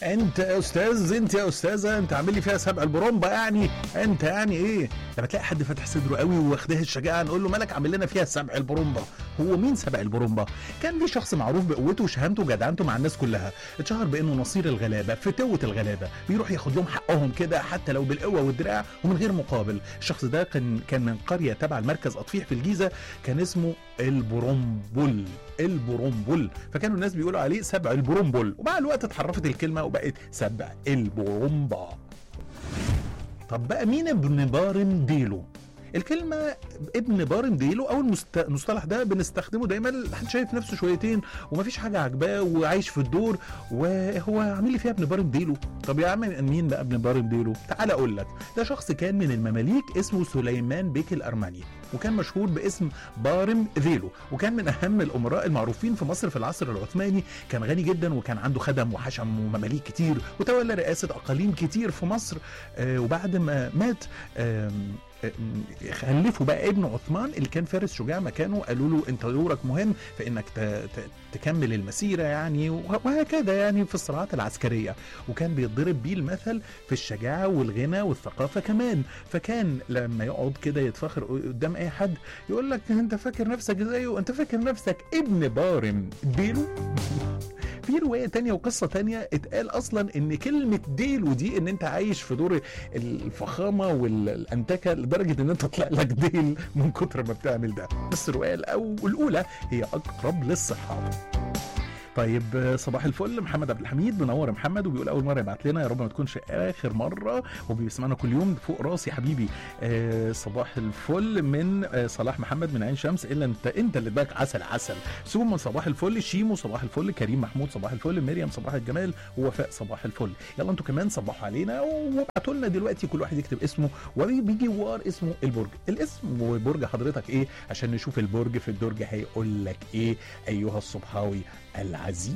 انت يا استاذ انت يا استاذه انت عامل لي فيها سبع البرومبا يعني انت يعني ايه لما تلاقي حد فاتح صدره قوي واخداه الشجاعه نقول له مالك عامل لنا فيها سبع البرومبا هو مين سبع البرومبا كان في شخص معروف بقوته وشهامته وجدعنته مع الناس كلها اتشهر بانه نصير الغلابه فتوه الغلابه بيروح ياخد لهم حقهم كده حتى لو بالقوه والدراع ومن غير مقابل الشخص ده كان كان من قريه تبع المركز اطفيح في الجيزه كان اسمه البرومبل البرومبل فكانوا الناس بيقولوا عليه سبع البرومبل ومع الوقت اتحرفت الكلمه وبقت سبع البرومبا طب بقى مين ابن بارم ديلو الكلمة ابن بارم ديلو أو المست- المصطلح ده بنستخدمه دايما حد شايف نفسه شويتين ومفيش حاجة عاجباه وعايش في الدور وهو عامل لي فيها ابن بارم ديلو طب يا عم مين بقى ابن بارم ديلو تعال أقول لك ده شخص كان من المماليك اسمه سليمان بيك الأرمني وكان مشهور باسم بارم ذيلو وكان من أهم الأمراء المعروفين في مصر في العصر العثماني كان غني جدا وكان عنده خدم وحشم ومماليك كتير وتولى رئاسة أقاليم كتير في مصر آه وبعد ما مات آم، آم، خلفوا بقى ابن عثمان اللي كان فارس شجاع مكانه قالوا له انت دورك مهم في انك ت- ت- تكمل المسيره يعني وه- وهكذا يعني في الصراعات العسكريه وكان بيتضرب بيه المثل في الشجاعه والغنى والثقافه كمان فكان لما يقعد كده يتفخر قدام اي حد يقول لك انت فاكر نفسك زيه انت فاكر نفسك ابن بارم ديلو في روايه تانية وقصه تانية اتقال اصلا ان كلمه ديلو دي ان انت عايش في دور الفخامه والانتكه لدرجه ان انت طلع لك ديل من كتر ما بتعمل ده بس الروايه الأو- الاولى هي اقرب للصحه طيب آه، صباح الفل محمد عبد الحميد منور يا محمد وبيقول اول مره يبعت لنا يا رب ما تكونش اخر مره وبيسمعنا كل يوم فوق راسي حبيبي آه صباح الفل من آه صلاح محمد من عين شمس الا انت انت اللي باك عسل عسل سومو صباح الفل شيمو صباح الفل كريم محمود صباح الفل مريم صباح الجمال ووفاء صباح الفل يلا انتوا كمان صبحوا علينا وابعتوا لنا دلوقتي كل واحد يكتب اسمه وبيجي ورا اسمه البرج الاسم وبرج حضرتك ايه عشان نشوف البرج في الدرج هيقول لك ايه ايها الصبحاوي العزيز